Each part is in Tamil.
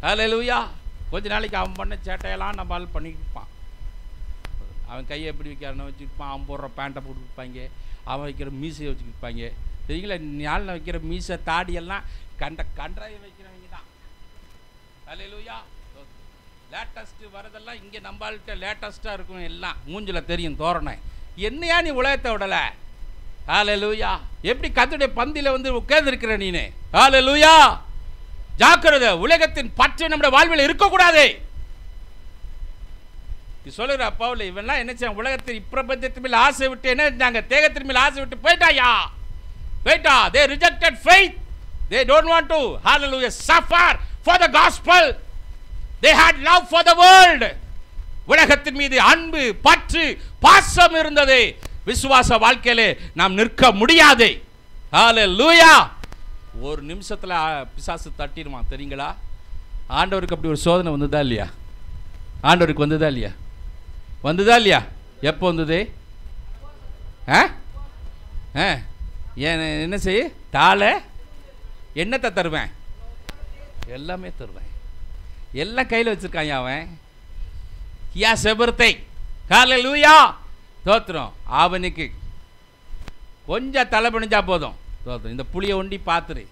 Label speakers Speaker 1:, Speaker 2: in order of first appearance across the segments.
Speaker 1: ஹalleluya கொஞ்ச நாளைக்கு அவன் பண்ண சேட்டையெல்லாம் நம்ம ஆள் பண்ணியிருப்பான் அவன் கையை எப்படி வைக்கிறான்னு வச்சுருப்பான் அவன் போடுற பேண்ட்டை போட்டுருப்பாங்க அவன் வைக்கிற மீசையை வச்சுருப்பாங்க சரிங்களா ஞானில் வைக்கிற மீசை தாடியெல்லாம் கண்ட கன்றாய வைக்கிறவங்க தான் ஹalleluya லேட்டஸ்ட்டு வரதெல்லாம் இங்கே நம்மள்கிட்ட லேட்டஸ்ட்டாக இருக்கும் எல்லாம் மூஞ்சில் தெரியும் தோரணை என்னையா நீ உலகத்தை விடலை ஹalleluya எப்படி கத்துடைய பந்தியில் வந்து உட்கார்ந்துருக்கிற நீனு ஹalleluya ஜாக்கிரதை உலகத்தின் பற்று நம்முடைய வாழ்வில் இருக்கக்கூடாது நீ சொல்லுற அப்பாவில் இவன்லாம் என்ன செய்ய உலகத்தில் இப்பிரபஞ்சத்தின் மேல் ஆசை விட்டு என்ன செஞ்சாங்க தேகத்தின் மேல் ஆசை விட்டு போயிட்டாயா போயிட்டா they rejected faith they don't want to hallelujah suffer for the gospel they hate love for the world உலகத்தின் மீது அன்பு பற்று பாசம் இருந்தது விசுவாச வாழ்க்கையிலே நாம் நிற்க முடியாது ஹalleluya ஒரு நிமிஷத்துல ஆ, பிசாசு தட்டிடுவான் தெரியுங்களா ஆண்டவருக்கு அப்படி ஒரு சோதனை வந்ததா இல்லையா ஆண்டவருக்கு வந்ததா இல்லையா வந்ததா இல்லையா எப்போ வந்தது ஆ ஆ ஏன் என்ன செய்ய தாளை என்னத்தை தருவேன் எல்லாமே தருவேன் எல்லாம் கையில் வச்சிருக்கான் அவன் யா செபர்த்தை ஹalleluya தோத்துறோம் அவனுக்கு கொஞ்சம் தலை பணிஞ்சா போதும் தோத்துரும் இந்த புளியை ஒண்டி பார்த்துரு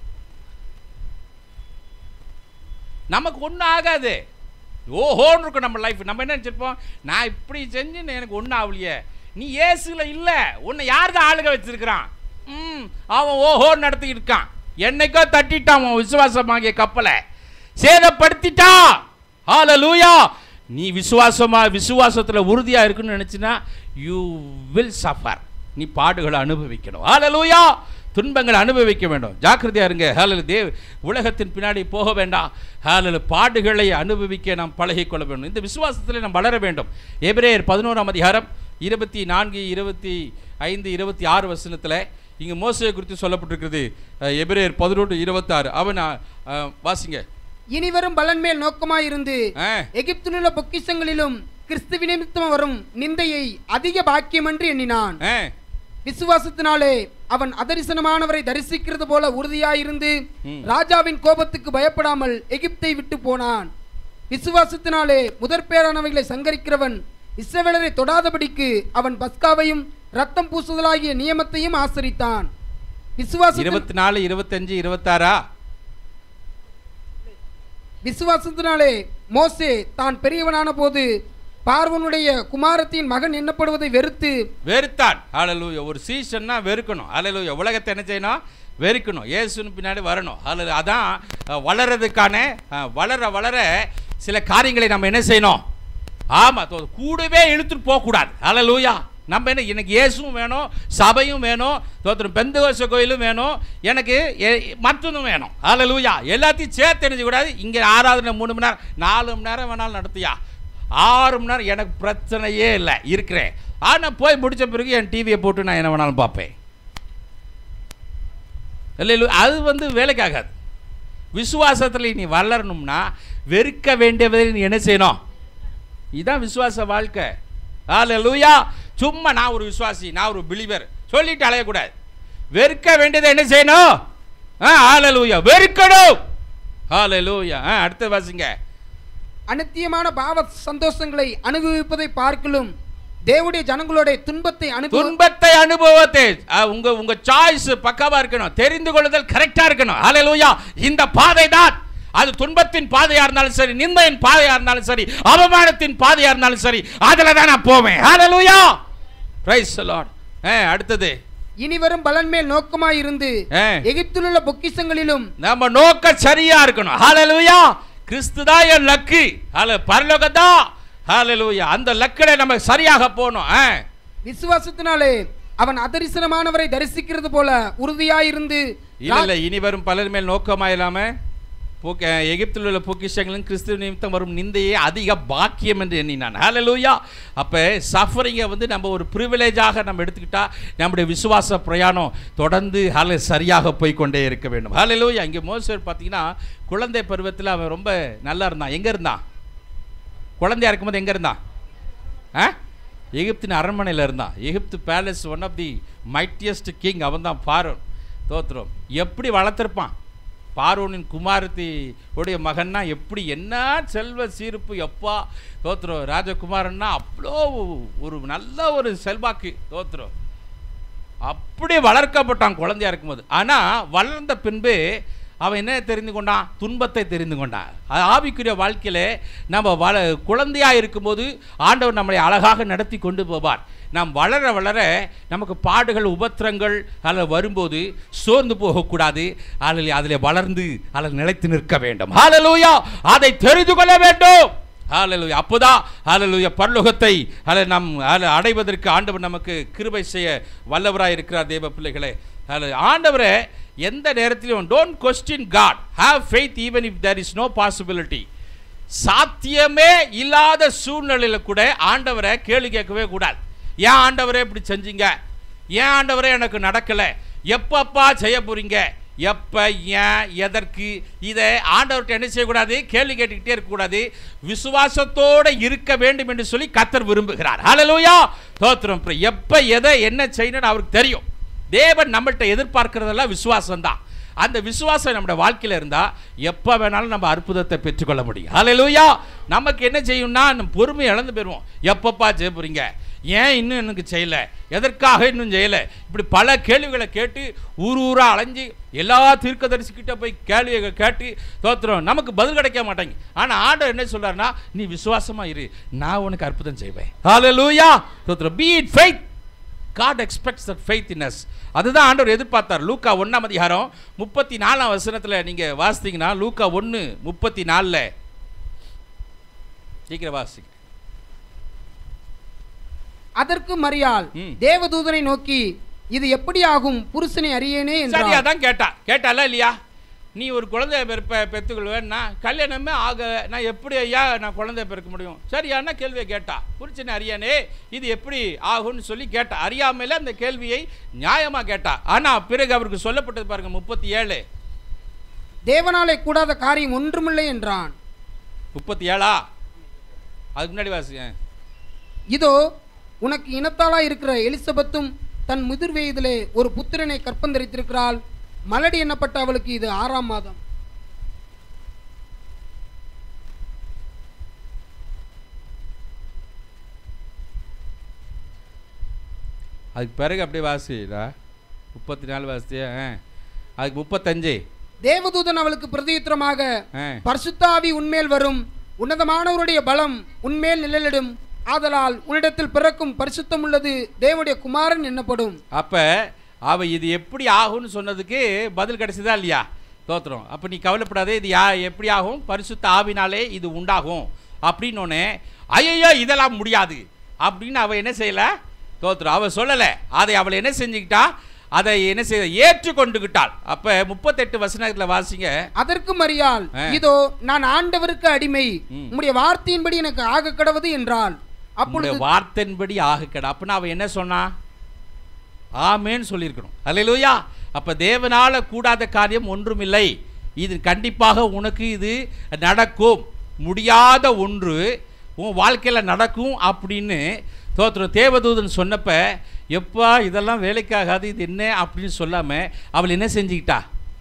Speaker 1: நமக்கு ஒன்றும் ஆகாது ஓஹோன்னு இருக்கும் நம்ம லைஃப் நம்ம என்ன நினச்சிருப்போம் நான் இப்படி செஞ்சு எனக்கு ஒன்றும் ஆகலையே நீ ஏசுல இல்லை உன்னை யார் தான் ஆளுக வச்சிருக்கிறான் ம் அவன் ஓஹோன்னு நடத்திக்கிட்டு இருக்கான் என்னைக்கோ தட்டிட்டான் அவன் விசுவாசமாகிய கப்பலை சேதப்படுத்திட்டான் ஹalleluya நீ விசுவாசமா விசுவாசத்துல உறுதியா இருக்குன்னு நினைச்சினா யூ வில் சஃபர் நீ பாடுகளை அனுபவிக்கணும் ஹalleluya துன்பங்களை அனுபவிக்க வேண்டும் ஜாக்கிரதையா இருங்க ஹalleluya தேவ் உலகத்தின் பின்னாடி போக வேண்டாம் ஹalleluya பாடுகளை அனுபவிக்க நாம் பழகிக்கொள்ள வேண்டும் இந்த விசுவாசத்தில் நாம் வளர வேண்டும் எபிரேயர் பதினோராம் அதிகாரம் இருபத்தி நான்கு இருபத்தி ஐந்து இருபத்தி ஆறு வசனத்தில் இங்கே மோசையை குறித்து சொல்லப்பட்டிருக்கிறது அஹ், எபிரேயர் பதினொன்று இருபத்தாறு அவன் அஹ், வாசிங்க
Speaker 2: இனிவரும் பலன் மேல் நோக்கமாயிருந்து
Speaker 1: ஆ
Speaker 2: எகிப்திலுள்ள பொக்கிஷங்களிலும் கிறிஸ்துவ நிமித்தம் வரும் நிந்தையை அதிக பாக்கியமென்று எண்ணினான்
Speaker 1: ஆ
Speaker 2: விசுவாசத்தினாலே அவன் அதரிசனமானவரை தரிசிக்கிறது போல உறுதியாயிருந்து
Speaker 1: ம்.
Speaker 2: ராஜாவின் கோபத்துக்கு பயப்படாமல் எகிப்தை விட்டு போனான் விசுவாசத்தினாலே முதற்பேரானவைகளை சங்கரிக்கிறவன் இஸ்ரவேலரை தொடாதபடிக்கு அவன் பஸ்காவையும் ரத்தம் பூசுதலாகிய நியமத்தையும் ஆசரித்தான் விசுவாசத்தின்
Speaker 1: இருபத்தி நாலு இருபத்தஞ்சு இருபத்தாறா
Speaker 2: விசுவாசத்தினாலே மோசே தான் பெரியவனான போது பார்வனுடைய குமாரத்தின் மகன் எண்ணப்படுவதை வெறுத்து
Speaker 1: வெறுத்தான் ஹalleluya ஒரு சீசன்னா வெறுக்கணும் ஹalleluya உலகத்தை என்ன செய்யணும் வெறுக்கணும் இயேசுன்னு பின்னாடி வரணும் அதில் அதான் அஹ், வளர்றதுக்கான அஹ், வளர வளர சில காரியங்களை நம்ம என்ன செய்யணும் ஆமாம் கூடவே இழுத்துட்டு போகக்கூடாது ஹalleluya நம்ம என்ன எனக்கு இயேசுவும் வேணும் சபையும் வேணும் தோத்திரம் பெந்தகோச கோயிலும் வேணும் எனக்கு எ- மற்றதும் வேணும் ஹalleluya எல்லாத்தையும் சேர்த்து என்ன கூடாது இங்கே ஆராதனை மூணு மணி நேரம் நாலு மணி நேரம் வேணாலும் நடத்தியா ஆறு மணி நேரம் எனக்கு பிரச்சனையே இல்லை இருக்கிறேன் ஆனால் போய் முடிச்ச பிறகு என் டிவியை போட்டு நான் என்ன வேணாலும் பார்ப்பேன் இல்லை இல்லை அது வந்து வேலைக்காகாது விசுவாசத்தில் நீ வளரணும்னா வெறுக்க வேண்டியதை நீ என்ன செய்யணும் இதுதான் விசுவாச வாழ்க்கை ஹalleluya சும்மா நான் ஒரு விசுவாசி நான் ஒரு பிலிவர் சொல்லிட்டு அலையக்கூடாது வெறுக்க வேண்டியதை என்ன செய்யணும் ஆ ஹalleluya வெறுக்கணும் ஹalleluya ஆ அடுத்து வாசிங்க
Speaker 2: அநித்தியமான பாவ சந்தோஷங்களை அனுபவிப்பதை பார்க்கலும் தேவனுடைய ஜனங்களோட துன்பத்தை அனுபவ
Speaker 1: துன்பத்தை அனுபவத்தை அஹ், உங்க உங்க சாய்ஸ் பக்காவா இருக்கணும் தெரிந்து கொள்ளுதல் கரெக்டா இருக்கணும் ஹalleluya இந்த பாதை தான் அது துன்பத்தின் பாதையா இருந்தாலும் சரி நிந்தையின் பாதையா இருந்தாலும் சரி அவமானத்தின் பாதையா இருந்தாலும் சரி அதுல தான் நான் போவேன் ஹalleluya பிரைஸ் தி லார்ட் அடுத்தது
Speaker 2: இனிவரும் பலன் மேல் நோக்கமாயிருந்து
Speaker 1: ஆ.
Speaker 2: எகிப்திலுள்ள பொக்கிஷங்களிலும்
Speaker 1: நம்ம நோக்கம் சரியா இருக்கணும் ஹalleluya கிறிஸ்து தான் என் லக்கு ஹalல பரலோகம் தான் ஹalleluya அந்த லக்கில நம்ம சரியாக போகணும் ஆ
Speaker 2: விசுவாசத்தினாலே அவன் அதரிசனமானவரை தரிசிக்கிறது போல உறுதியாயிருந்து
Speaker 1: இல்ல இல்ல இனி வரும் பலர் மேல் நோக்கமா இல்லாம போக்க எகிப்தில் உள்ள பொக்கிஷங்களும் கிறிஸ்துவ நிமித்தம் வரும் நிந்தையே அதிக பாக்கியம் என்று எண்ணினான் ஹalleluya அப்போ சஃபரிங்கை வந்து நம்ம ஒரு ப்ரிவிலேஜாக நம்ம எடுத்துக்கிட்டா நம்முடைய விசுவாச பிரயாணம் தொடர்ந்து ஹல சரியாக போய் கொண்டே இருக்க வேண்டும் ஹalleluya இங்கே மோசர் பார்த்தீங்கன்னா குழந்தை பருவத்தில் அவன் ரொம்ப நல்லா இருந்தான் எங்கே இருந்தான் குழந்தையா இருக்கும்போது எங்கே இருந்தான் ஆ எகிப்தின் அரண்மனையில் இருந்தான் Egypt palace one of the mightiest king அவன் தான் பாரோன் தோத்துறோம் எப்படி வளர்த்துருப்பான் பார்வோனின் குமாரத்தி உடைய மகன்னா எப்படி என்ன செல்வ சீருப்பு எப்பா தோத்துறோம் ராஜகுமாரன்னா அவ்வளோ ஒரு நல்ல ஒரு செல்வாக்கு தோத்துறோம் அப்படி வளர்க்கப்பட்டான் குழந்தையா இருக்கும்போது ஆனால் வளர்ந்த பின்பு அவன் என்ன தெரிந்து கொண்டான் துன்பத்தை தெரிந்து கொண்டான் அது ஆவிக்குரிய வாழ்க்கையில நம்ம வள குழந்தையா இருக்கும்போது ஆண்டவர் நம்மளை அழகாக நடத்தி கொண்டு போவார் நாம் வளர வளர நமக்கு பாடுகள் உபத்திரங்கள் அதில் வரும்போது சோர்ந்து போகக்கூடாது அதில் அதில் வளர்ந்து அதில் நிலைத்து நிற்க வேண்டும் ஹalleluya அதை தெரிந்து கொள்ள வேண்டும் ஹalleluya அப்போதான் ஹalleluya பரலோகத்தை அதில் நம் அதில் அடைவதற்கு ஆண்டவர் நமக்கு கிருபை செய்ய வல்லவராய் இருக்கிறார் தேவ பிள்ளைகளே ஹalleluya ஆண்டவரே எந்த நேரத்திலும் don't question God have faith even if there is no possibility சாத்தியமே இல்லாத சூழ்நிலையில கூட ஆண்டவரை கேள்வி கேட்கவே கூடாது ஏன் ஆண்டவரே இப்படி செஞ்சீங்க ஏன் ஆண்டவரே எனக்கு நடக்கலை எப்பப்பா செய்ய போறீங்க எப்போ ஏன் எதற்கு இதை ஆண்டவர்கிட்ட என்ன செய்யக்கூடாது கேள்வி கேட்டுக்கிட்டே இருக்கக்கூடாது விசுவாசத்தோடு இருக்க வேண்டும் என்று சொல்லி கத்தர் விரும்புகிறார் ஹalleluya தோத்திரம் எப்போ எதை என்ன செய்யணும்னு அவருக்கு தெரியும் தேவன் நம்மள்கிட்ட எதிர்பார்க்கிறதெல்லாம் விசுவாசம் தான் அந்த விசுவாசம் நம்முடைய வாழ்க்கையில் இருந்தால் எப்போ வேணாலும் நம்ம அற்புதத்தை பெற்றுக்கொள்ள முடியும் ஹalleluya நமக்கு என்ன செய்யும்னா நம்ம பொறுமை இழந்து போயிடுவோம் எப்பப்பா செய்ய போறீங்க ஏன் இன்னும் எனக்கு செய்யலை எதற்காக இன்னும் செய்யலை இப்படி பல கேள்விகளை கேட்டு ஊர் ஊராக அலைஞ்சு எல்லா தீர்க்கதரிசிக்கிட்ட போய் கேள்வியை கேட்டு தோத்துறோம் நமக்கு பதில் கிடைக்க மாட்டாங்க ஆனால் ஆண்டவர் என்ன சொல்றாருன்னா நீ விசுவாசமா இரு நான் உனக்கு அற்புதம் செய்வேன் ஹalleluya தோத்துறோம் be it faith God expects that faith in us அதுதான் ஆண்டவர் எதிர்பார்த்தார் லூக்கா ஒன்றாம் அதிகாரம் முப்பத்தி நாலாம் வசனத்தில் நீங்கள் வாசித்தீங்கன்னா லூக்கா ஒன்று முப்பத்தி நாலில் சீக்கிரம் வாசிங்க
Speaker 2: அதற்கு மரியாள்
Speaker 1: ம்.
Speaker 2: தேவதூதனை நோக்கி இது எப்படி ஆகும் புருஷனை அறியேனே
Speaker 1: சரியா
Speaker 2: என்றார்
Speaker 1: தான் கேட்டா கேட்டால இல்லையா நீ ஒரு குழந்தைய பெருப்ப பெற்றுக்கொள்வேன்னா கல்யாணமே ஆக நான் எப்படி ஐயா நான் குழந்தைய பிறக்க முடியும் சரியான கேள்வியை கேட்டா புரிச்சனை அறியானே இது எப்படி ஆகும்னு சொல்லி கேட்டா அறியாமையில அந்த கேள்வியை நியாயமா கேட்டா ஆனா பிறகு அவருக்கு சொல்லப்பட்டது பாருங்க முப்பத்தி ஏழு
Speaker 2: தேவனாலே கூடாத காரியம் ஒன்றுமில்லை என்றான்
Speaker 1: முப்பத்தி ஏழா அதுக்கு முன்னாடி வாசிங்க
Speaker 2: இதோ உனக்கு இனத்தாளா இருக்கிற எலிசபெத்தும் தன் முதிர் வயதிலே ஒரு புத்திரனை கற்பந்தரித்திருக்கிறாள் மலடி எண்ணப்பட்ட அவளுக்கு இது ஆறாம் மாதம்
Speaker 1: அதுக்கு பிறகு அப்படியே வாசிடா முப்பத்தி நாலு வாசியா அதுக்கு முப்பத்தஞ்சு
Speaker 2: தேவதூதன் அவளுக்கு பிரதியுத்தரமாக
Speaker 1: ஆ
Speaker 2: பரிசுத்தாவி உன்மேல் வரும் உன்னதமானவருடைய பலம் உன்மேல் நிழலிடும் ஆதலால் உன்னிடத்தில் பிறக்கும் பரிசுத்தம் உள்ளது தேவனுடைய குமாரன் என்னப்படும்
Speaker 1: அப்போ அவ இது எப்படி ஆகும்னு சொன்னதுக்கு பதில் கிடைச்சதா இல்லையா தோத்துறோம் அப்போ நீ கவலைப்படாதே இது யா எப்படி ஆகும் பரிசுத்த ஆவினாலே இது உண்டாகும் அப்படின்னோடனே ஐயோ இதெல்லாம் முடியாது அப்படின்னு அவ என்ன செய்யலை தோத்துறோம் அவ சொல்லலை அதை அவளை என்ன செஞ்சுக்கிட்டா அதை என்ன செய்ய ஏற்றுக்கொண்டுகிட்டாள் அப்போ முப்பத்தெட்டு வசனத்தில் வாசிங்க
Speaker 2: அதற்கு மரியாள்
Speaker 1: ஆ.
Speaker 2: இதோ நான் ஆண்டவருக்கு அடிமை
Speaker 1: ம்.
Speaker 2: உம்முடைய வார்த்தையின்படி எனக்கு ஆக கடவுது என்றாள்
Speaker 1: அப்பொழுது
Speaker 2: அப்பொழுது
Speaker 1: வார்த்தையின்படி ஆக கடை அப்படின்னா அவன் என்ன சொன்னா ஆமேன்னு சொல்லியிருக்கணும் அல்லேலூயா அப்ப தேவனால கூடாத காரியம் ஒன்றுமில்லை இது கண்டிப்பாக உனக்கு இது நடக்கும் முடியாத ஒன்று உன் வாழ்க்கையில் நடக்கும் அப்படின்னு தோத்திரம் தேவதூதன் சொன்னப்ப எப்பா இதெல்லாம் வேலைக்காகாது இது என்ன அப்படின்னு சொல்லாம அவள் என்ன செஞ்சுக்கிட்டா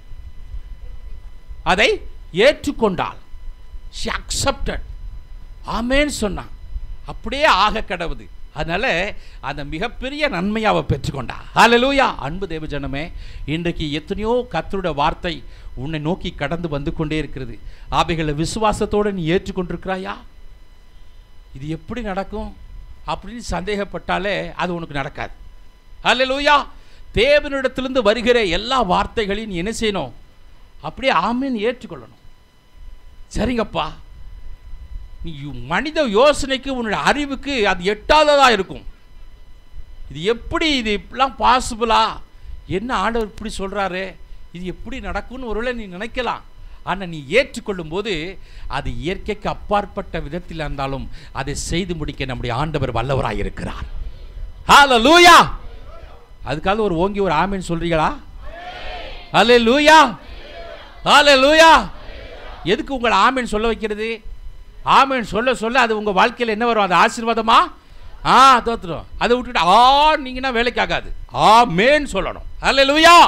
Speaker 1: அதை ஏற்றுக்கொண்டாள் she accepted ஆமேன்னு சொன்னான் அப்படியே ஆக கடவுது அதனால அந்த மிகப்பெரிய நன்மையை அவ பெற்றுக்கொண்டா ஹalleluya அன்பு தேவ ஜனமே இன்றைக்கு எத்தனையோ கர்த்தருடைய வார்த்தை உன்னை நோக்கி கடந்து வந்து கொண்டே இருக்கிறது அவைகளை விசுவாசத்தோடு நீ ஏற்றுக்கொண்டிருக்கிறாயா இது எப்படி நடக்கும் அப்படின்னு சந்தேகப்பட்டாலே அது உனக்கு நடக்காது ஹalleluya தேவனிடத்திலிருந்து வருகிற எல்லா வார்த்தைகளையும் நீ என்ன செய்யணும் அப்படியே ஆமேன்னு ஏற்றுக்கொள்ளணும் சரிங்கப்பா நீ மனித யோசனைக்கு உன்னுடைய அறிவுக்கு அது எட்டாததா இருக்கும் இது எப்படி இது இப்படிலாம் பாசிபிளா என்ன ஆண்டவர் இப்படி சொல்றாரு இது எப்படி நடக்கும்னு ஒருவேளை நீ நினைக்கலாம் ஆனால் நீ ஏற்றுக்கொள்ளும் போது அது இயற்கைக்கு அப்பாற்பட்ட விதத்தில் இருந்தாலும் அதை செய்து முடிக்க நம்முடைய ஆண்டவர் வல்லவராய் இருக்கிறார் ஹalleluya அதுக்காக ஒரு ஓங்கி ஒரு ஆமீன் சொல்றீங்களா ஹalleluya ஹalleluya எதுக்கு உங்களை ஆமீன் சொல்ல வைக்கிறது ஆமீன் சொல்ல சொல்ல அது உங்கள் வாழ்க்கையில் என்ன வரும் அது ஆசீர்வாதமா ஆ தோத்துரும் அதை விட்டுட்டு ஆ நீங்கன்னா வேலைக்கு ஆகாது ஆமேன்னு சொல்லணும் அல்லேலூயா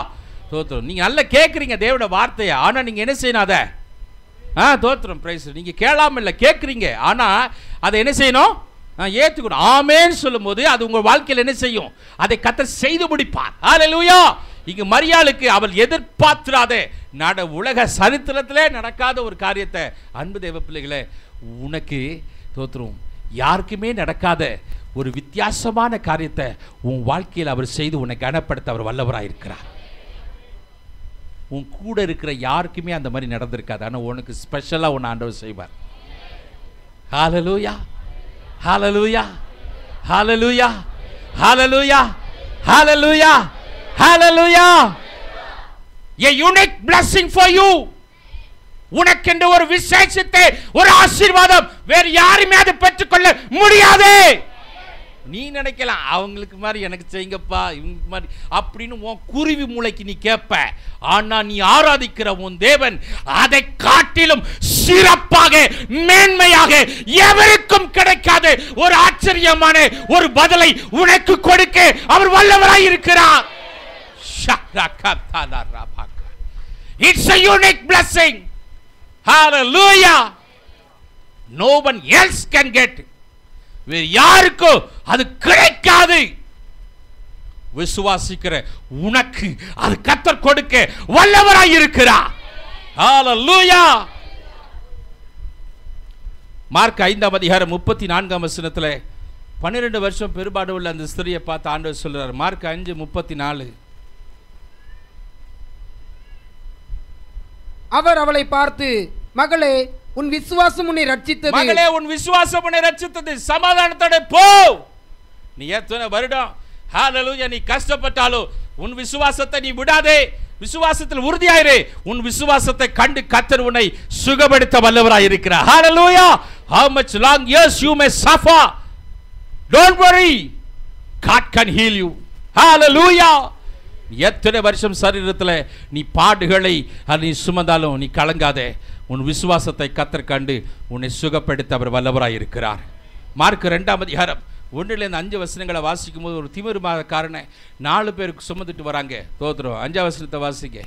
Speaker 1: தோத்திரம் நீங்கள் நல்லா கேட்குறீங்க தேவோட வார்த்தையை ஆனால் நீங்கள் என்ன செய்யணும் அதை ஆ தோத்திரம் பிரைஸ் நீங்கள் கேளாம இல்லை கேட்குறீங்க ஆனால் அதை என்ன செய்யணும் ஆ, ஏத்துக்கணும் ஆமேன்னு சொல்லும்போது அது உங்கள் வாழ்க்கையில் என்ன செய்யும் அதை கத்த செய்து முடிப்பார் ஹalleluya இங்க மரியாளுக்கு அவள் எதிர்பார்த்திராத நட உலக சரித்திரத்திலே நடக்காத ஒரு காரியத்தை அன்பு தேவ பிள்ளைகளே உனக்கு தோத்துரும் யாருக்குமே நடக்காத ஒரு வித்தியாசமான காரியத்தை உன் வாழ்க்கையில் அவர் செய்து உன்னை கனப்படுத்த அவர் வல்லவராக இருக்கிறார் உன் கூட இருக்கிற யாருக்குமே அந்த மாதிரி நடந்திருக்காது ஆனால் உனக்கு ஸ்பெஷலாக ஒன்று ஆண்டவர் செய்வார் ஹalleluya ஹalleluya ஹalleluya ஹalleluya ஹalleluya ஹalleluya a unique blessing for you உனக்கென்று ஒரு விசேஷத்தை ஒரு ஆசீர்வாதம் வேறு யாருமே அதை பெற்றுக்கொள்ள முடியாது நீ நினைக்கலாம் அவங்களுக்கு மாதிரி எனக்கு செய்யுங்கப்பா இவங்களுக்கு மாதிரி அப்படின்னு உன் குருவி மூளைக்கு நீ கேட்ப ஆனா நீ ஆராதிக்கிற உன் தேவன் அதை காட்டிலும் சிறப்பாக மேன்மையாக எவருக்கும் கிடைக்காத ஒரு ஆச்சரியமான ஒரு பதிலை உனக்கு கொடுக்க அவர் வல்லவராய் இருக்கிறார் it's a unique blessing hallelujah no one else can get வேறு யாருக்கும் அது கிடைக்காது விசுவாசிக்கிற உனக்கு அது கத்தர் கொடுக்க வல்லவராய் இருக்கிறார் ஹalleluya மார்க் ஐந்தாம் அதிகாரம் முப்பத்தி நான்காம் வசனத்தில் பன்னிரெண்டு வருஷம் பெருபாடு உள்ள அந்த ஸ்திரியை பார்த்து ஆண்டவர் சொல்றார் மார்க் அஞ்சு முப்பத்தி நாலு
Speaker 2: அவர் அவளை பார்த்து மகளே உன் விசுவாசம் உன்னை ரட்சித்தது
Speaker 1: மகளே உன் விசுவாசம் உன்னை ரட்சித்தது சமாதானத்தோட போ நீ எத்தனை வருடம் ஹalleluya நீ கஷ்டப்பட்டாலும் உன் விசுவாசத்தை நீ விடாதே விசுவாசத்தில் உறுதியாயிரு உன் விசுவாசத்தை கண்டு கத்தர் உன்னை சுகப்படுத்த வல்லவராய் இருக்கிறார் ஹalleluya how much long years you may suffer don't worry god can heal you hallelujah எத்தனை வருஷம் சரீரத்தில் நீ பாடுகளை அது நீ சுமந்தாலும் நீ கலங்காதே உன் விசுவாசத்தை கத்தர் கண்டு உன்னை சுகப்படுத்த அவர் வல்லவராய் இருக்கிறார் மார்க் ரெண்டாம் அதிகாரம் ஒன்றிலேருந்து அஞ்சு வசனங்களை வாசிக்கும் போது ஒரு திமிரு காரனை நாலு பேருக்கு சுமந்துட்டு வராங்க தோத்துரும் அஞ்சாம் வசனத்தை வாசிக்க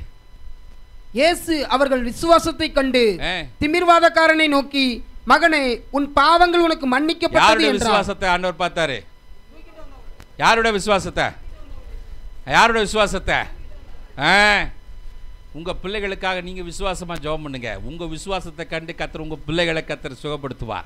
Speaker 2: இயேசு அவர்கள் விசுவாசத்தை கண்டு
Speaker 1: ஆ.
Speaker 2: திமிர்வாதக்காரனை நோக்கி மகனே உன் பாவங்கள் உனக்கு மன்னிக்கப்பட்டது
Speaker 1: யாருடைய
Speaker 2: என்றார்
Speaker 1: விசுவாசத்தை ஆண்டவர் பார்த்தாரு யாருடைய விசுவாசத்தை யாருடைய விசுவாசத்தை ஆ உங்க பிள்ளைகளுக்காக நீங்க விசுவாசமா ஜெபம் பண்ணுங்க உங்க விசுவாசத்தை கண்டு கத்தர் உங்க பிள்ளைகளை கத்தர் சுகப்படுத்துவார்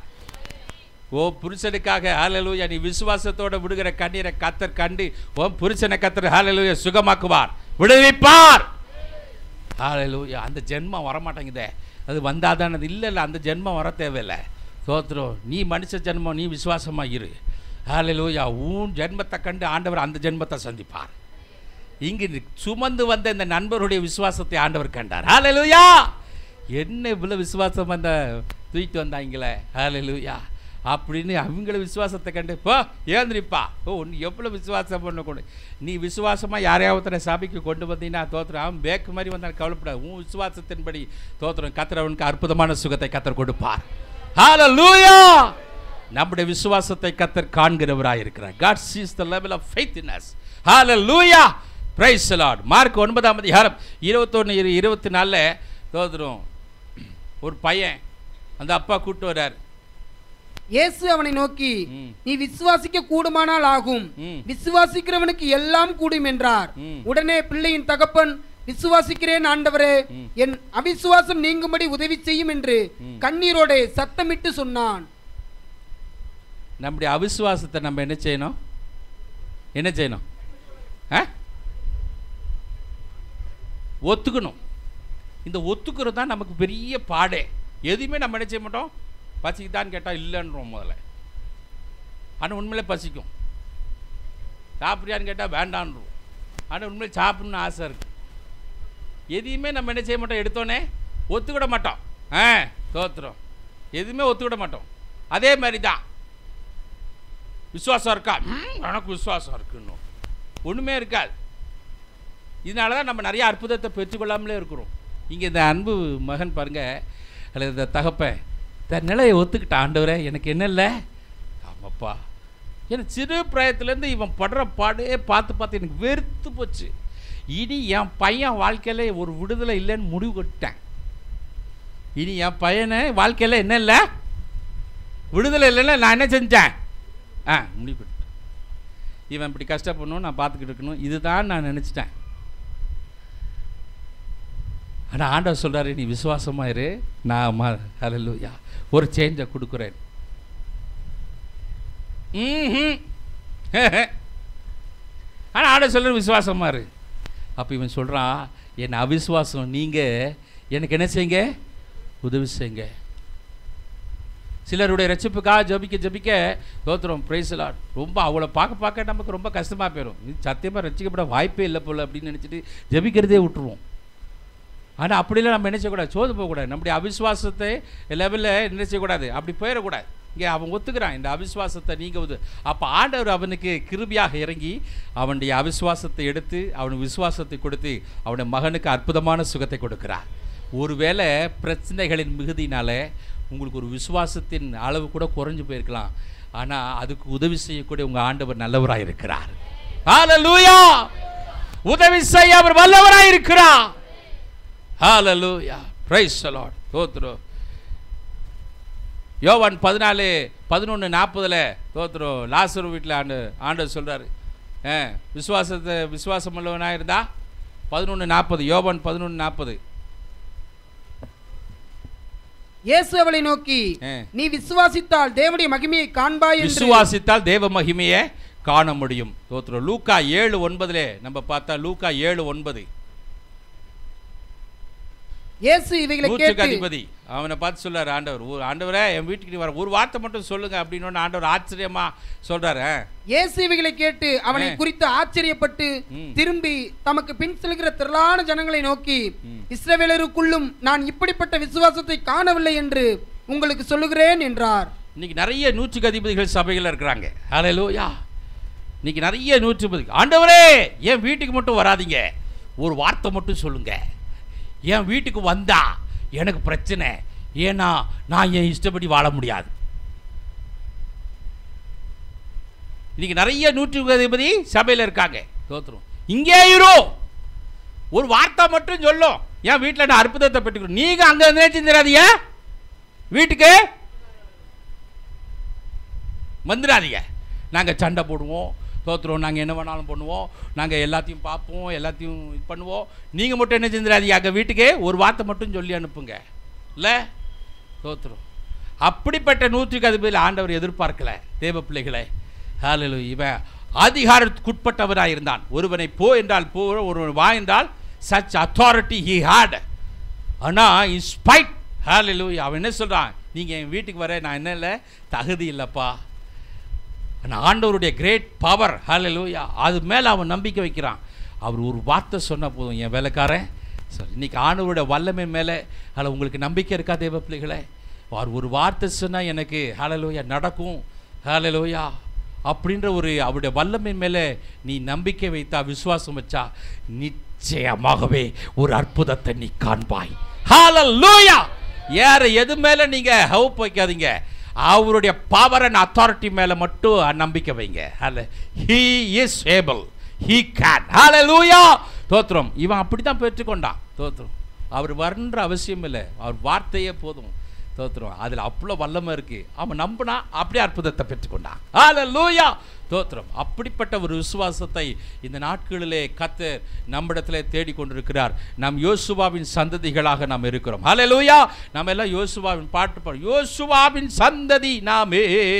Speaker 1: ஓ புருஷனுக்காக ஹalleluya நீ விசுவாசத்தோட விடுகிற கண்ணீரை கத்தர் கண்டு ஓ புருஷனை கத்தர் ஹalleluya சுகமாக்குவார் விடுவிப்பார் ஹalleluya அந்த ஜென்மம் வர மாட்டேங்குதே அது வந்தாதான் அது இல்லை இல்லை அந்த ஜென்மம் வர தேவையில்லை தோத்துரும் நீ மனுஷ ஜென்மம் நீ விசுவாசமா இரு ஹalleluya உன் ஜென்மத்தை கண்டு ஆண்டவர் அந்த ஜென்மத்தை சந்திப்பார் இங்கு நி- சுமந்து வந்த இந்த நண்பருடைய விசுவாசத்தை ஆண்டவர் கண்டார் ஹalleluya என்ன இவ்வளோ விசுவாசம் வந்த தூக்கிட்டு வந்தாங்களே ஹalleluya அப்படின்னு அவங்கள விசுவாசத்தை கண்டு போ ஏந்திரிப்பா ஓ நீ எவ்வளோ விசுவாசம் பண்ணக்கூடாது நீ விசுவாசமாக யாரையாவது சபைக்கு கொண்டு வந்தீங்கன்னா தோத்துறோம் அவன் பேக்கு மாதிரி வந்தால் கவலைப்படாது உன் விசுவாசத்தின்படி தோத்துறோம் கத்திரவனுக்கு அற்புதமான சுகத்தை கத்தர் கொடுப்பார் ஹalleluya நம்முடைய விசுவாசத்தை கத்தர் காண்கிறவராய் இருக்கிறார் God sees the level of faith in us hallelujah praise the lord Mark ஒன்பதாம் அதிகாரம் இருபத்தொன்று இரு இருபத்தி நாலில் தோதுரும் ஒரு பையன் அந்த அப்பா கூட்டு வர்றார்
Speaker 2: இயேசு அவனை நோக்கி
Speaker 1: ம்.
Speaker 2: நீ விசுவாசிக்க கூடுமானால் ஆகும்
Speaker 1: ம்.
Speaker 2: விசுவாசிக்கிறவனுக்கு எல்லாம் கூடும் என்றார்
Speaker 1: ம்.
Speaker 2: உடனே பிள்ளையின் தகப்பன் விசுவாசிக்கிறேன் ஆண்டவரே
Speaker 1: ம்.
Speaker 2: என் அவிசுவாசம் நீங்கும்படி உதவி செய்யும் என்று
Speaker 1: ம்.
Speaker 2: கண்ணீரோടെ சத்தமிட்டு சொன்னான்
Speaker 1: நம்முடைய அவிசுவாசத்தை நம்ம என்ன செய்யணும் என்ன செய்யணும் ஆ ஒத்துக்கணும் இந்த ஒத்துக்கிறது தான் நமக்கு பெரிய பாடே எதுவுமே நம்ம என்ன செய்ய மாட்டோம் பசிக்குதான்னு கேட்டால் இல்லைன்றோம் முதல்ல ஆனால் உண்மையிலே பசிக்கும் சாப்பிட்றியான்னு கேட்டால் வேண்டான்றோம் ஆனால் உண்மையிலே சாப்பிடணும்னு ஆசை இருக்கு எதையுமே நம்ம என்ன செய்ய மாட்டோம் எடுத்தோன்னே ஒத்துக்கிட மாட்டோம் ஆ தோத்துறோம் எதுவுமே ஒத்துக்கிட மாட்டோம் அதே மாதிரி தான் விசுவாசம் இருக்கா ம், எனக்கு விசுவாசம் இருக்குன்னு ஒன்றுமே இருக்காது இதனால தான் நம்ம நிறைய அற்புதத்தை பெற்றுக்கொள்ளாமலே இருக்கிறோம் இங்கே இந்த அன்பு மகன் பாருங்க அல்லது இந்த தகப்பன் தன் நிலையை ஒத்துக்கிட்ட ஆண்டவரே எனக்கு என்ன இல்லை ஆமாப்பா எனக்கு சிறு பிராயத்துலேருந்து இவன் படுற பாடே பார்த்து பார்த்து எனக்கு வெறுத்து போச்சு இனி என் பையன் வாழ்க்கையில் ஒரு விடுதலை இல்லைன்னு முடிவு கட்டேன் இனி என் பையனை வாழ்க்கையில் என்ன இல்லை விடுதலை இல்லைன்னா நான் என்ன செஞ்சேன் ஆ முடிவு கட்டேன் இவன் இப்படி கஷ்டப்படணும் நான் பார்த்துக்கிட்டு இருக்கணும் இதுதான் நான் நினச்சிட்டேன் ஆனால் ஆண்டவர் சொல்கிறாரு நீ விசுவாசமா இரு நான் ம ஹalleluya ஒரு சேஞ்சை கொடுக்குறேன் ம் ஆனால் ஆண்டவர் சொல்கிற விசுவாசமா இரு அப்போ இவன் சொல்கிறான் என் அவிசுவாசம் நீங்கள் எனக்கு என்ன செய்யுங்க உதவி செய்யுங்க சிலருடைய ரட்சிப்புக்காக ஜபிக்க ஜபிக்க தோத்துறோம் பிரைஸ்லாட் ரொம்ப அவளை பார்க்க பார்க்க நமக்கு ரொம்ப கஷ்டமாக போயிடும் இது சத்தியமாக ரட்சிக்கப்பட வாய்ப்பே இல்லை போல அப்படின்னு நினச்சிட்டு ஜபிக்கிறதே விட்டுருவோம் ஆனால் அப்படிலாம் நம்ம என்ன செய்யக்கூடாது சோது போகக்கூடாது நம்முடைய அவிசுவாசத்தை லெவலில் என்ன செய்யக்கூடாது அப்படி போயிடக்கூடாது இங்கே அவன் ஒத்துக்கிறான் இந்த அவிசுவாசத்தை நீங்கள் உது அப்போ ஆண்டவர் அவனுக்கு கிருபியாக இறங்கி அவனுடைய அவிசுவாசத்தை எடுத்து அவனுக்கு விசுவாசத்தை கொடுத்து அவனுடைய மகனுக்கு அற்புதமான சுகத்தை கொடுக்கிறார் ஒருவேளை பிரச்சனைகளின் மிகுதினால உங்களுக்கு ஒரு விசுவாசத்தின் அளவு கூட குறைஞ்சு போயிருக்கலாம் ஆனால் அதுக்கு உதவி செய்யக்கூடிய உங்கள் ஆண்டவர் நல்லவராக இருக்கிறார் ஹalleluya உதவி செய்ய அவர் வல்லவராக இருக்கிறார் ஹalleluya praise the lord தோத்துறோம் யோவான் பதினாலு பதினொன்று நாற்பதில் தோத்துறோம் லாசர் வீட்டில் ஆண்டு ஆண்டவர் சொல்கிறாரு ஆ விசுவாசத்தை விசுவாசம் உள்ளவனாக இருந்தா பதினொன்று நாற்பது யோவான் பதினொன்று நாற்பது
Speaker 2: இயேசு அவளை நோக்கி
Speaker 1: ஆ.
Speaker 2: நீ விசுவாசித்தால் தேவனுடைய மகிமையை காண்பாய் என்று
Speaker 1: விசுவாசித்தால் தேவ மகிமையை காண முடியும் தோத்துறோம் லூக்கா ஏழு ஒன்பதுல நம்ம பார்த்தா லூக்கா ஏழு ஒன்பது
Speaker 2: இயேசு இவைகளை
Speaker 1: நூற்றுக்கு
Speaker 2: கேட்டு
Speaker 1: அதிபதி அவனை பார்த்து சொல்றாரு ஆண்டவர் ஒரு ஆண்டவரே என் வீட்டுக்கு நீ வர ஒரு வார்த்தை மட்டும் சொல்லுங்க அப்படின்னு ஆண்டவர் ஆச்சரியமா சொல்றாரு ஆ.
Speaker 2: இயேசு இவைகளை கேட்டு அவனை
Speaker 1: ஆ.
Speaker 2: குறித்து ஆச்சரியப்பட்டு
Speaker 1: ம்.
Speaker 2: திரும்பி தமக்கு பின் செல்கிற திரளான ஜனங்களை நோக்கி
Speaker 1: ம்.
Speaker 2: இஸ்ரவேலருக்குள்ளும் நான் இப்படிப்பட்ட விசுவாசத்தை காணவில்லை என்று உங்களுக்கு சொல்லுகிறேன் என்றார்
Speaker 1: இன்னைக்கு நிறைய நூற்றுக்கு அதிபதிகள் சபைகள் இருக்கிறாங்க ஹalleluya இன்னைக்கு நிறைய நூற்றுப்பதி ஆண்டவரே என் வீட்டுக்கு மட்டும் வராதீங்க ஒரு வார்த்தை மட்டும் சொல்லுங்க என் வீட்டுக்கு வந்தா எனக்கு பிரச்சனை ஏன்னா நான் என் இஷ்டப்படி வாழ முடியாது இன்னைக்கு நிறைய நூற்றுக்கு அதிபதி சபையில் இருக்காங்க தோத்துரும் இங்கே இரு ஒரு வார்த்தை மட்டும் சொல்லும் என் வீட்டில் நான் அற்புதத்தை பெற்றுக்கிறோம் நீங்கள் அங்கே நினைச்சிருந்தாதீங்க வீட்டுக்கு வந்துடாதீங்க நாங்கள் சண்டை போடுவோம் தோத்துருவோம் நாங்கள் என்ன வேணாலும் பண்ணுவோம் நாங்கள் எல்லாத்தையும் பார்ப்போம் எல்லாத்தையும் இது பண்ணுவோம் நீங்கள் மட்டும் என்ன செஞ்சிடாதீங்க அங்கே வீட்டுக்கு ஒரு வார்த்தை மட்டும் சொல்லி அனுப்புங்க இல்லை தோத்துரும் அப்படிப்பட்ட நூற்றுக்கு அதிபதியில் ஆண்டவர் எதிர்பார்க்கல தேவ பிள்ளைகளை ஹalleluya இவன் அதிகாரத்துக்குட்பட்டவராக இருந்தான் ஒருவனை போ என்றால் போ ஒருவன் வா என்றால் சச் அத்தாரிட்டி ஹி ஹேட் ஆனால் இன்ஸ்பைட் ஹalleluya அவன் என்ன சொல்கிறான் நீங்கள் என் வீட்டுக்கு வர நான் என்ன இல்லை தகுதி இல்லைப்பா ஆனால் ஆண்டவருடைய கிரேட் பவர் ஹalleluya அது மேலே அவன் நம்பிக்கை வைக்கிறான் அவர் ஒரு வார்த்தை சொன்ன போதும் என் வேலைக்காரன் சரி இன்னைக்கு ஆண்டவருடைய வல்லமை மேலே அதில் உங்களுக்கு நம்பிக்கை இருக்கா தேவ பிள்ளைகளே அவர் ஒரு வார்த்தை சொன்னால் எனக்கு ஹalleluya நடக்கும் ஹalleluya அப்படின்ற ஒரு அவருடைய வல்லமை மேலே நீ நம்பிக்கை வைத்தா விசுவாசம் வச்சா நிச்சயமாகவே ஒரு அற்புதத்தை நீ காண்பாய் ஹalleluya வேற எது மேலே நீங்கள் ஹவுப் வைக்காதீங்க அவருடைய பவர் அண்ட் அத்தாரிட்டி மேலே மட்டும் நம்பிக்கை வைங்க ஹல he is able he can hallelujah தோத்திரம் இவன் அப்படி தான் பெற்றுக்கொண்டான் தோத்திரம் அவர் வரன்ற அவசியம் இல்லை அவர் வார்த்தையே போதும் தோத்திரம் அதில் அவ்வளோ வல்லமை இருக்கு அவன் நம்பினா அப்படியே அற்புதத்தை பெற்றுக்கொண்டான் ஹalleluya தோத்திரம் அப்படிப்பட்ட ஒரு விசுவாசத்தை இந்த நாட்களிலே கத்தர் நம்மிடத்திலே தேடிக்கொண்டிருக்கிறார் நாம் யோசுவாவின் சந்ததிகளாக நாம் இருக்கிறோம் ஹalleluya நம்ம எல்லாம் யோசுவாவின் பாட்டு பாடு யோசுவாவின் சந்ததி நாமே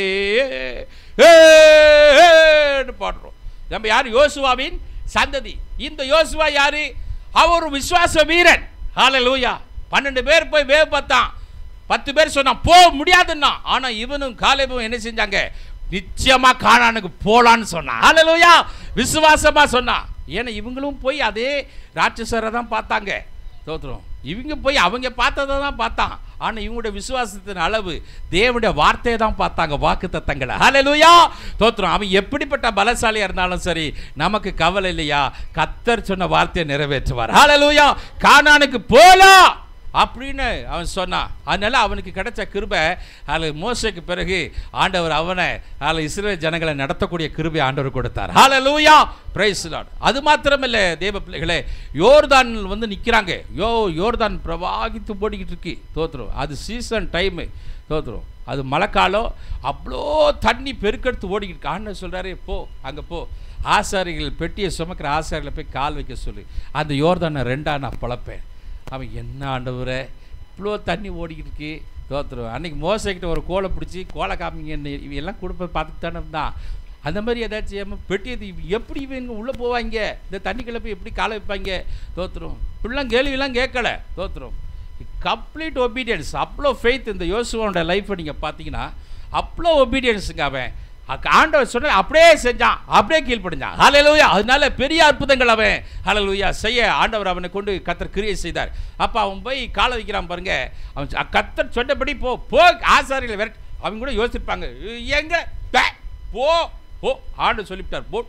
Speaker 1: ஏன்னு பாடுறோம் நம்ம யார் யோசுவாவின் சந்ததி இந்த யோசுவா யாரு அவர் ஒரு விசுவாச வீரன் ஹalleluya பன்னெண்டு பேர் போய் வேவு பார்த்தான் பத்து பேர் சொன்னான் போக முடியாதுன்னா ஆனா இவனும் காலேபும் என்ன செஞ்சாங்க நிச்சயமா காணானுக்கு போலான்னு சொன்னான் ஹalleluya விசுவாசமா சொன்னான் ஏன்னா இவங்களும் போய் அதே ராட்சசரை தான் பார்த்தாங்க தோத்துறோம் இவங்க போய் அவங்க பார்த்ததை தான் பார்த்தான் ஆனா இவங்களுடைய விசுவாசத்தின் அளவு தேவனுடைய வார்த்தையை தான் பார்த்தாங்க வாக்கு தத்தங்களை ஹalleluya தோத்துறோம் அவன் எப்படிப்பட்ட பலசாலியா இருந்தாலும் சரி நமக்கு கவலை இல்லையா கத்தர் சொன்ன வார்த்தையை நிறைவேற்றுவார் ஹalleluya கானானுக்கு போலாம் அப்படின்னு அவன் சொன்னான் அதனால அவனுக்கு கிடைச்ச கிருபை அதில் மோசைக்கு பிறகு ஆண்டவர் அவனை அதில் இஸ்ரேல் ஜனங்களை நடத்தக்கூடிய கிருபை ஆண்டவர் கொடுத்தார் ஹalleluya praise the Lord அது மாத்திரமில்லை தேவ பிள்ளைகளே யோர்தான் வந்து நிற்கிறாங்க யோ யோர்தான் பிரவாகித்து போடிக்கிட்டு இருக்கு தோத்துரும் அது சீசன் டைமு தோத்துரும் அது மழைக்காலம் அவ்வளோ தண்ணி பெருக்கெடுத்து ஓடிக்கிட்டு இருக்கு ஆண்டவர் சொல்கிறாரு போ அங்கே போ ஆசாரிகள் பெட்டியை சுமக்கிற ஆசாரிகளை போய் கால் வைக்க சொல்லு அந்த யோர்தானை ரெண்டா நான் பழப்பேன் அவன் என்ன ஆண்டவரே இவ்வளோ தண்ணி ஓடிக்கிட்டு இருக்கு தோத்துரும் அன்னைக்கு மோசைக்கிட்ட ஒரு கோலை பிடிச்சி கோலை காமிங்க என்ன இவையெல்லாம் கொடுப்ப பார்த்துட்டு தானே இருந்தான் அந்த மாதிரி ஏதாச்சும் ஏமா பெட்டியது எப்படி இவங்க உள்ளே போவாங்க இந்த தண்ணிக்குள்ளே போய் எப்படி காலை வைப்பாங்க தோத்துரும் இப்படிலாம் கேள்வியெல்லாம் கேட்கல தோத்துரும் கம்ப்ளீட் ஒபீடியன்ஸ் அவ்வளோ ஃபெய்த் இந்த யோசுவோட லைஃப்பை நீங்கள் பார்த்தீங்கன்னா அவ்வளோ ஒபீடியன்ஸுங்க அவன் அக்க- ஆண்டவர் சொன்ன அப்படியே செஞ்சான் அப்படியே கீழ்ப்படிஞ்சான் ஹalleluya அதனால பெரிய அற்புதங்கள் அவன் ஹalleluya செய்ய ஆண்டவர் அவனை கொண்டு கத்தர் கிரியை செய்தார் அப்போ அவன் போய் காலை வைக்கிறான் பாருங்க அவன் சொ- கத்தர் சொன்னபடி போ போ ஆசாரியில் விரட் அவங்க கூட யோசிச்சிருப்பாங்க எங்க பே, போ போ ஆண்டு சொல்லிவிட்டார் போ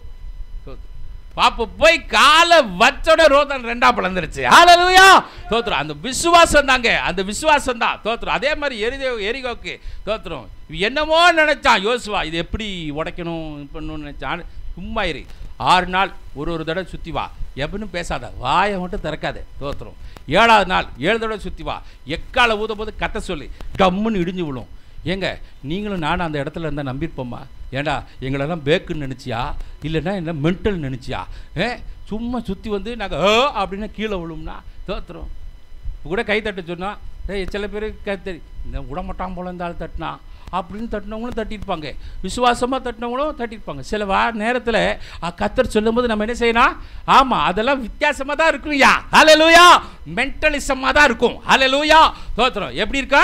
Speaker 1: பாப்ப போய் காலை வச்சோட ரோதன் ரெண்டா பிளந்துருச்சு ஹalleluya தோத்துரும் அந்த விசுவாசம் தாங்க அந்த விசுவாசம் தான் தோத்துரும் அதே மாதிரி எரிதே எரிகோக்கு தோத்துரும் இவன் என்னமோ நினைச்சான் யோசுவா இது எப்படி உடைக்கணும் இது பண்ணணும்னு நினைச்சான் சும்மா இரு ஆறு நாள் ஒரு ஒரு தடவை சுற்றி வா எவனும் பேசாத வாயை மட்டும் திறக்காத தோத்துரும் ஏழாவது நாள் ஏழு தடவை சுற்றி வா எக்கால ஊதும் போது கத்த சொல்லி கம்முன்னு இடிஞ்சு விழும் ஏங்க நீங்களும் நானும் அந்த இடத்துல இருந்தால் நம்பியிருப்போமா ஏண்டா எங்களெல்லாம் பேக்குன்னு நினச்சியா இல்லைன்னா என்ன மென்டல் நினச்சியா ஏ சும்மா சுற்றி வந்து நாங்கள் ஏ அப்படின்னு கீழே விழும்னா தோத்துறோம் இப்போ கூட கை தட்ட சொன்னால் ஏய் சில பேர் கை இந்த விடமாட்டான் போல இந்த ஆள் தட்டினா அப்படின்னு தட்டினவங்களும் தட்டியிருப்பாங்க விசுவாசமாக தட்டினவங்களும் தட்டியிருப்பாங்க சில வா நேரத்தில் கத்தர் சொல்லும்போது நம்ம என்ன செய்யணும் ஆமாம் அதெல்லாம் வித்தியாசமாக தான் இருக்கும்யா ஹalleluya மென்டலிசமாக தான் இருக்கும் ஹalleluya தோத்துறோம் எப்படி இருக்கா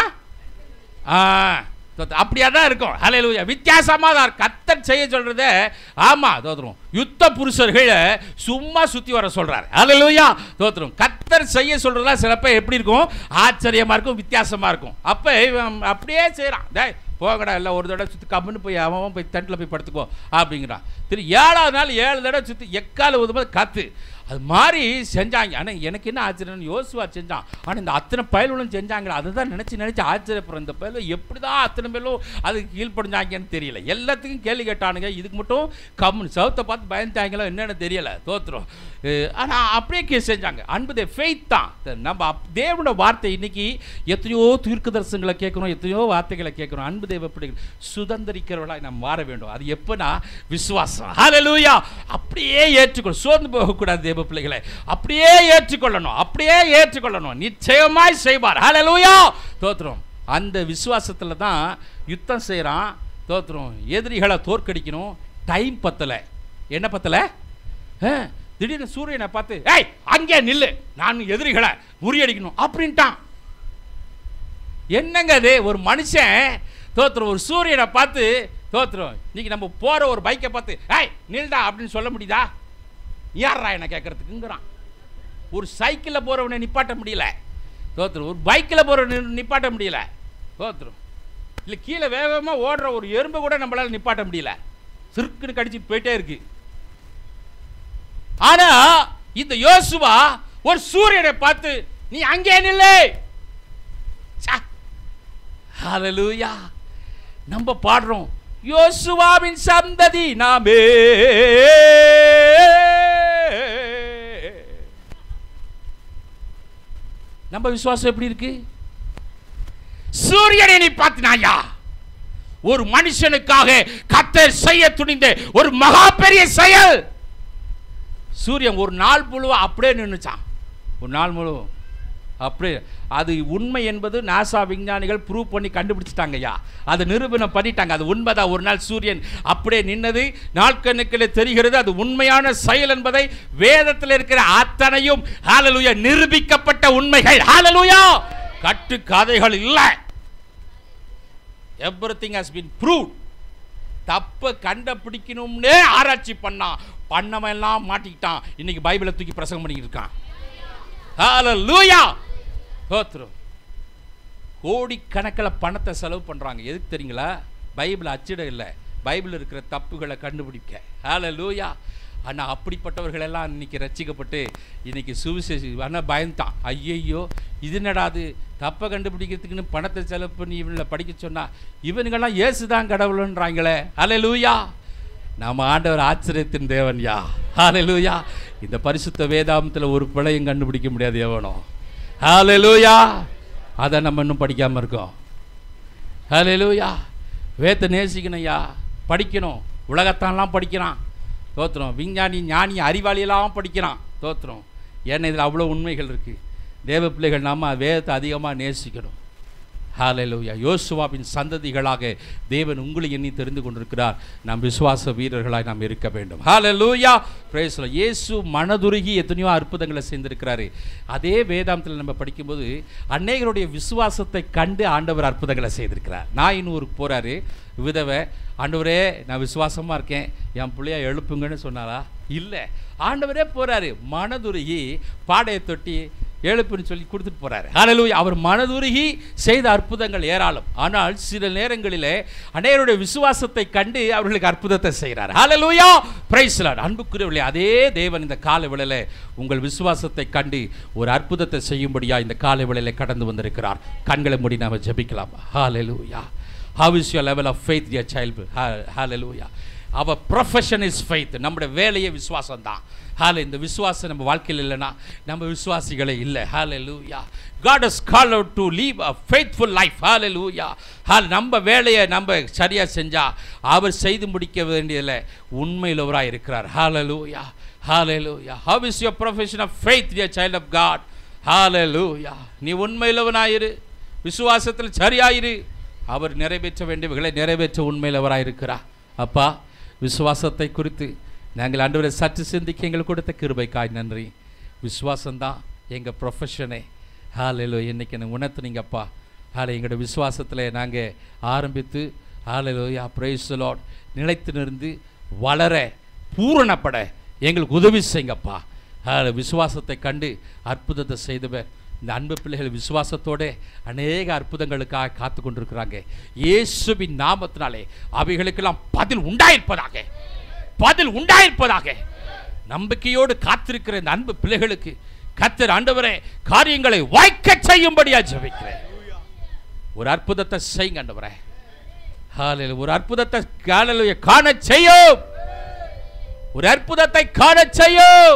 Speaker 1: ஆ தோத்து அப்படியா தான் இருக்கும் ஹalleluya வித்தியாசமாக தான் இருக்கும். கர்த்தர் செய்ய சொல்கிறத ஆமாம் தோத்துரும் யுத்த புருஷர்களை சும்மா சுற்றி வர சொல்கிறார் ஹalleluya தோத்துரும் கர்த்தர் செய்ய சொல்கிறதெல்லாம் சிலப்ப எப்படி இருக்கும் ஆச்சரியமாக இருக்கும் வித்தியாசமாக இருக்கும் அப்போ இவன் அப்படியே செய்கிறான் டேய் போங்கடா இல்லை ஒரு தடவை சுற்றி கம்முன்னு போய் அவன் அவன் போய் தண்டில் போய் படுத்துக்கோ அப்படிங்கிறான் திரு ஏழாவது நாள் ஏழு தடவை சுற்றி எக்கால ஊதும்போது கத்து அது மாதிரி செஞ்சாங்க ஆனால் எனக்கு என்ன ஆச்சரியம் யோசுவா செஞ்சான் ஆனால் இந்த அத்தனை பயல்களும் செஞ்சாங்களா அதை தான் நினச்சி நினச்சி ஆச்சரியப்படுறேன் இந்த பயலும் எப்படி தான் அத்தனை பேரும் அதுக்கு கீழ்ப்படிஞ்சாங்கன்னு தெரியல எல்லாத்துக்கும் கேள்வி கேட்டானுங்க இதுக்கு மட்டும் கம்முன்னு சவுத்தை பார்த்து பயந்தாங்களோ என்னன்னு தெரியல தோத்துரும் ஆனால் அப்படியே கே செஞ்சாங்க அன்பு ஃபெய்த் தான் த- நம்ம அப்- தேவனோட வார்த்தை இன்னைக்கு எத்தனையோ தீர்க்க தரிசனங்களை கேட்குறோம் எத்தனையோ வார்த்தைகளை கேட்குறோம் அன்பு தேவ பிள்ளைகள் சுதந்திரிக்கிறவர்களாய் நாம் மாற வேண்டும் அது எப்போனா விசுவாசம் ஹalleluya அப்படியே ஏற்றுக்கொள் சோர்ந்து போகக்கூடாது தேவ பிள்ளைகளை அப்படியே ஏற்றுக்கொள்ளணும் அப்படியே ஏற்றுக்கொள்ளணும் நிச்சயமாய் செய்வார் ஹalleluya தோத்துறோம் அந்த விசுவாசத்தில் தான் யுத்தம் செய்கிறான் தோத்துறோம் எதிரிகளை தோற்கடிக்கணும் டைம் பத்தலை என்ன பத்தலை ஆ, திடீர்னு சூரியனை பார்த்து ஏய் அங்கே நில்லு நான் எதிரிகளை முறியடிக்கணும் அப்படின்ட்டான் என்னங்க அது ஒரு மனுஷன் தோத்துரும் ஒரு சூரியனை பார்த்து தோத்துரும் இன்னைக்கு நம்ம போகிற ஒரு பைக்கை பார்த்து ஏய் நில்டா அப்படின்னு சொல்ல முடியுதா யாரா என்ன கேட்கறதுக்குங்கிறான் ஒரு சைக்கிளில் போகிறவனை நிப்பாட்ட முடியல தோத்துரும் ஒரு பைக்கில் போகிறவனை நிப்பாட்ட முடியல தோத்துரும் இல்லை கீழே வேகமாக ஓடுற ஒரு எறும்பை கூட நம்மளால நிப்பாட்ட முடியல சிறுக்குன்னு கடிச்சிட்டு போயிட்டே இருக்கு ஆனா இந்த யோசுவா ஒரு சூரியனை பார்த்து நீ அங்கே நில்லை ச்சா. ஹalleluya நம்ம பாடுறோம் யோசுவாவின் சந்ததி நாமே நம்ம விசுவாசம் எப்படி இருக்கு சூரியனை நீ பார்த்தினாயா ஒரு மனுஷனுக்காக கத்தர் செய்ய துணிந்த ஒரு மகா பெரிய செயல் சூரியன் ஒரு நாள் முழுவ அப்படியே நின்றுச்சான் ஒரு நாள் முழுவதும் அப்படியே அது உண்மை என்பது நாசா விஞ்ஞானிகள் ப்ரூவ் பண்ணி கண்டுபிடிச்சிட்டாங்க ஐயா அதை நிரூபணம் பண்ணிட்டாங்க அது உண்மைதான் ஒரு நாள் சூரியன் அப்படியே நின்னது நாட்கணக்கில் தெரிகிறது அது உண்மையான செயல் என்பதை வேதத்தில் இருக்கிற அத்தனையும் ஹalleluya நிரூபிக்கப்பட்ட உண்மைகள் ஹalleluya கட்டு கதைகள் இல்லை எவ்ரிதிங் ஹஸ் பீன் ப்ரூவ் தப்பை கண்டுபிடிக்கணும்னே ஆராய்ச்சி பண்ணான் பண்ணவன் எல்லாம் மாட்டிக்கிட்டான் இன்னைக்கு பைபிளை தூக்கி பிரசங்கம் பண்ணிக்கிட்டு இருக்கான் ஹalleluya தோத்துரும் கோடிக்கணக்கில் பணத்தை செலவு பண்ணுறாங்க எதுக்கு தெரியுங்களா பைபிளை அச்சிட இல்லை பைபிள் இருக்கிற தப்புகளை கண்டுபிடிக்க ஹalleluya ஆனால் அப்படிப்பட்டவர்கள் எல்லாம் இன்னைக்கு ரட்சிக்கப்பட்டு இன்னைக்கு சுவிசேஷி ஆனால் பயந்தான் ஐயையோ இது என்னடாது தப்பை கண்டுபிடிக்கிறதுக்குன்னு பணத்தை செலவு பண்ணி இவனை படிக்க சொன்னா இவனுங்கெல்லாம் இயேசு தான் கடவுளுன்றாங்களே அல்லேலூயா நாம ஆண்டவர் ஆச்சரியத்தின் தேவன் யா ஹalleluya இந்த பரிசுத்த வேதாமத்தில் ஒரு பிழையும் கண்டுபிடிக்க முடியாது எவனோ ஹalleluya அதை நம்ம இன்னும் படிக்காம இருக்கோம் ஹalleluya வேத்தை நேசிக்கணும்யா படிக்கணும் உலகத்தான்லாம் படிக்கிறான் தோத்துறோம் விஞ்ஞானி ஞானி அறிவாளியெல்லாம் படிக்கிறான் தோத்துறோம் ஏன்னா இதில் அவ்வளோ உண்மைகள் இருக்குது தேவ பிள்ளைகள் நாம வேதத்தை அதிகமாக நேசிக்கணும் ஹalleluya யோசுவாவின் சந்ததிகளாக தேவன் உங்களை எண்ணி தெரிந்து கொண்டிருக்கிறார் நாம் விசுவாச வீரர்களாய் நாம் இருக்க வேண்டும் ஹalleluya praise the Lord. இயேசு மனதுருகி எத்தனையோ அற்புதங்களை செய்திருக்கிறாரு அதே வேதாந்தத்தில் நம்ம படிக்கும்போது அநேகருடைய விசுவாசத்தை கண்டு ஆண்டவர் அற்புதங்களை செய்திருக்கிறார் நான் ஊருக்கு போறாரு விதவை ஆண்டவரே நான் விசுவாசமா இருக்கேன் என் பிள்ளைய எழுப்புங்கன்னு சொன்னாரா இல்லை ஆண்டவரே போறாரு மனதுருகி பாடையை தொட்டி எழுப்புன்னு சொல்லி கொடுத்துட்டு போறாரு ஹalleluya அவர் மனதுருகி செய்த அற்புதங்கள் ஏராளம் ஆனால் சில நேரங்களிலே அநேகருடைய விசுவாசத்தை கண்டு அவர்களுக்கு அற்புதத்தை செய்கிறார் ஹalleluya பிரைஸ் லார்ட் அன்புக்குரியவர்களே அதே தேவன் இந்த கால வேளையில உங்கள் விசுவாசத்தை கண்டு ஒரு அற்புதத்தை செய்யும்படியா இந்த கால வேளையில கடந்து வந்திருக்கிறார் கண்களை மூடி நாம ஜெபிக்கலாம் ஹalleluya how is your level of faith dear child Ha- hallelujah our profession is faith நம்முடைய வேலையே விசுவாசம் தான் ஹால இந்த விசுவாசம் நம்ம வாழ்க்கையில் இல்லைன்னா நம்ம விசுவாசிகளே இல்லை hallelujah God has called out to live a faithful life hallelujah ஹால் நம்ம வேலையை நம்ம சரியா செஞ்சா அவர் செய்து முடிக்க வேண்டியதில் உண்மையிலவராக இருக்கிறார் hallelujah hallelujah how is your profession of faith dear child of God hallelujah நீ உண்மையிலவனாயிரு விசுவாசத்தில் சரியாயிரு அவர் நிறைவேற்ற வேண்டியவைகளை நிறைவேற்ற உண்மையில் அவராயிருக்கிறார் அப்பா விசுவாசத்தை குறித்து நாங்கள் ஆண்டவரை சற்று சிந்திக்க எங்களுக்கு கொடுத்த கிருபைக்காய் நன்றி விசுவாசம்தான் எங்கள் ப்ரொஃபஷனே ஹாலையிலோ இன்னைக்கு எனக்கு உணர்த்துனீங்கப்பா ஹாலை எங்களோட விசுவாசத்தில் நாங்கள் ஆரம்பித்து ஹாலையிலோயா பிரைஸ் லார்ட் நிலைத்து நிறுந்து வளர பூரணப்பட எங்களுக்கு உதவி செய்யுங்கப்பா ஹாலை விசுவாசத்தை கண்டு அற்புதத்தை செய்தவர் இந்த அன்பு பிள்ளைகள் விசுவாசத்தோட அநேக அற்புதங்களுக்காக காத்து கொண்டிருக்கிறாங்க இயேசுவின் நாமத்தினாலே அவைகளுக்கெல்லாம் பதில் உண்டாயிருப்பதாக பதில் உண்டாயிருப்பதாக நம்பிக்கையோடு காத்திருக்கிற இந்த அன்பு பிள்ளைகளுக்கு கத்தர் ஆண்டவரே காரியங்களை வாய்க்க செய்யும்படியா ஜெபிக்கிறேன் ஒரு அற்புதத்தை செய்யுங்க ஆண்டவரே ஹalleluya ஒரு அற்புதத்தை ஹalleluya காண செய்யும் ஒரு அற்புதத்தை காண செய்யும்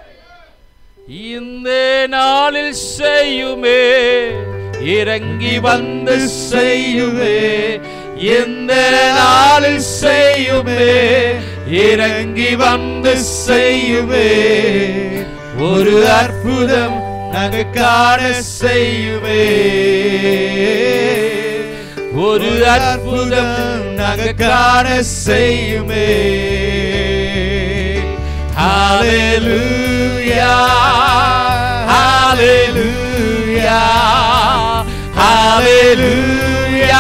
Speaker 1: இந்த நாளில் செய்யுமே இறங்கி வந்து செய்யுமே இந்த நாளில் செய்யுமே
Speaker 3: இறங்கி வந்து செய்யுமே ஒரு அற்புதம் நாங்க காண செய்யுமே
Speaker 1: ஒரு
Speaker 3: ஒரு அற்புதம் நாங்க காண செய்யுமே ஹalleluya ஹalleluya ஹalleluya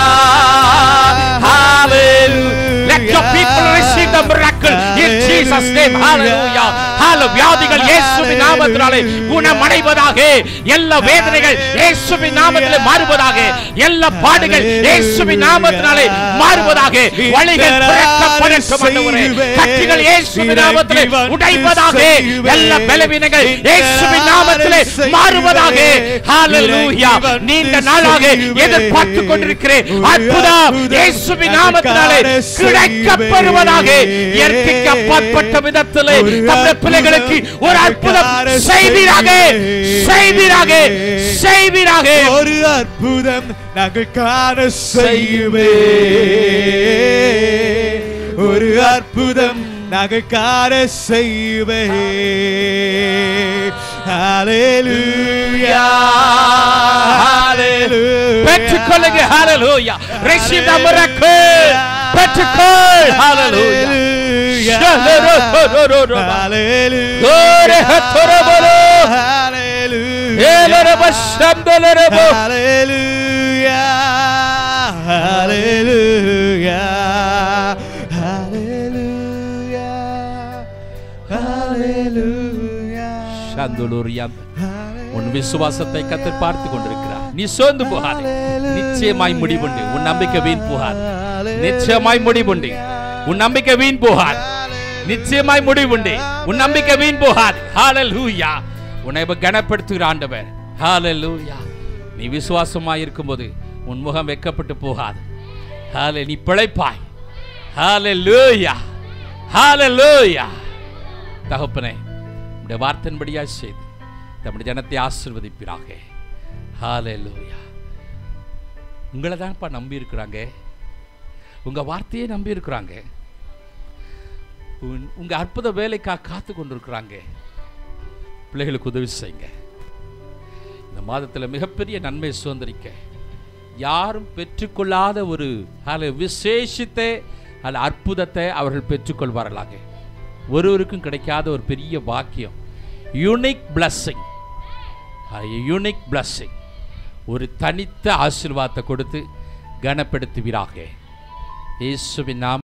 Speaker 3: ஹalleluya
Speaker 1: Let your people receive the miracle in Jesus name. Hallelujah. Hallelujah. வியாதிகள் இயேசுவின் நாமத்தினாலே குணமடைவதாக எல்லா வேதனைகள் இயேசுவின் நாமத்திலே மாறுவதாக எல்லா பாடுகள் இயேசுவின் நாமத்தினாலே மாறுவதாக வழிகள் திறக்கப்படட்டும் ஆண்டவரே. கட்டுகள் இயேசுவின் நாமத்திலே உடைவதாக எல்லா பலவீனங்கள் இயேசுவின் நாமத்திலே மாறுவதாக ஹalleluya நீண்ட நாளாக எதிர்பார்த்து கொண்டிருக்கிறேன் அற்புதம் இயேசுவின் நாமத்தினாலே கிடைக்கப்படுவதாக இயற்கைக்கு அப்பாற்பட்ட விதத்திலே நம்முடைய பிள்ளைகளுக்கு ஒரு அற்புதம் செய்வீராக செய்வீராக செய்வீராக
Speaker 3: ஒரு அற்புதம் நாங்கள் காண செய்யுமே ஒரு அற்புதம் நாங்கள் காண செய்யுமே ஹalleluya ஹalleluya
Speaker 1: பெற்றுக்கொள்ளுங்க hallelujah receive the miracle பெற்றுக்கொள் hallelujah Shalom.
Speaker 3: Hallelujah.
Speaker 1: Glory, Hatoroboro.
Speaker 3: Hallelujah.
Speaker 1: ஏலரப சந்தலரபோ
Speaker 3: Hallelujah. Hallelujah. Hallelujah. Hallelujah.
Speaker 1: சந்துலூரியம் உன் விசுவாசத்தை கத்தர் பார்த்து கொண்டிருக்கிறார் நீ சோர்ந்து போகாதே நிச்சயமாய் முடிவுண்டு உன் நம்பிக்கை வீண் போகாது நிச்சயமாய் முடிவுண்டு உன் நம்பிக்கை வீண் போகாது நிச்சயமாய் முடிவுண்டு உன் நம்பிக்கை வீண் போகாது ஹalleluya உன்னை இப்ப கனப்படுத்துகிற ஆண்டவர் ஹalleluya நீ விசுவாசமாய் இருக்கும்போது உன் முகம் வெக்கப்பட்டு போகாது ஹalleluya நீ பிழைப்பாய் ஹalleluya ஹalleluya தகப்பனே உடைய வார்த்தையின்படியாய் செய்து நம்முடைய ஜனத்தை ஆசீர்வதிப்பீராக ஹalleluya உங்களை தான்ப்பா நம்பி இருக்கிறாங்க உங்க வார்த்தையே நம்பி இருக்கிறாங்க உன்- உங்க அற்புத வேலைக்காக காத்து கொண்டிருக்கிறாங்க பிள்ளைகளுக்கு உதவி செய்யுங்க இந்த மாதத்தில் மிகப்பெரிய நன்மை சுதந்திரிக்க யாரும் பெற்றுக்கொள்ளாத ஒரு அல்ல விசேஷித்த அல்ல அற்புதத்தை அவர்கள் பெற்றுக்கொள்வார்களாக ஒருவருக்கும் கிடைக்காத ஒரு பெரிய பாக்கியம் யூனிக் blessing யூனிக் blessing ஒரு தனித்த ஆசீர்வாதத்தை கொடுத்து கனப்படுத்துவீராக இயேசுவின் நாம்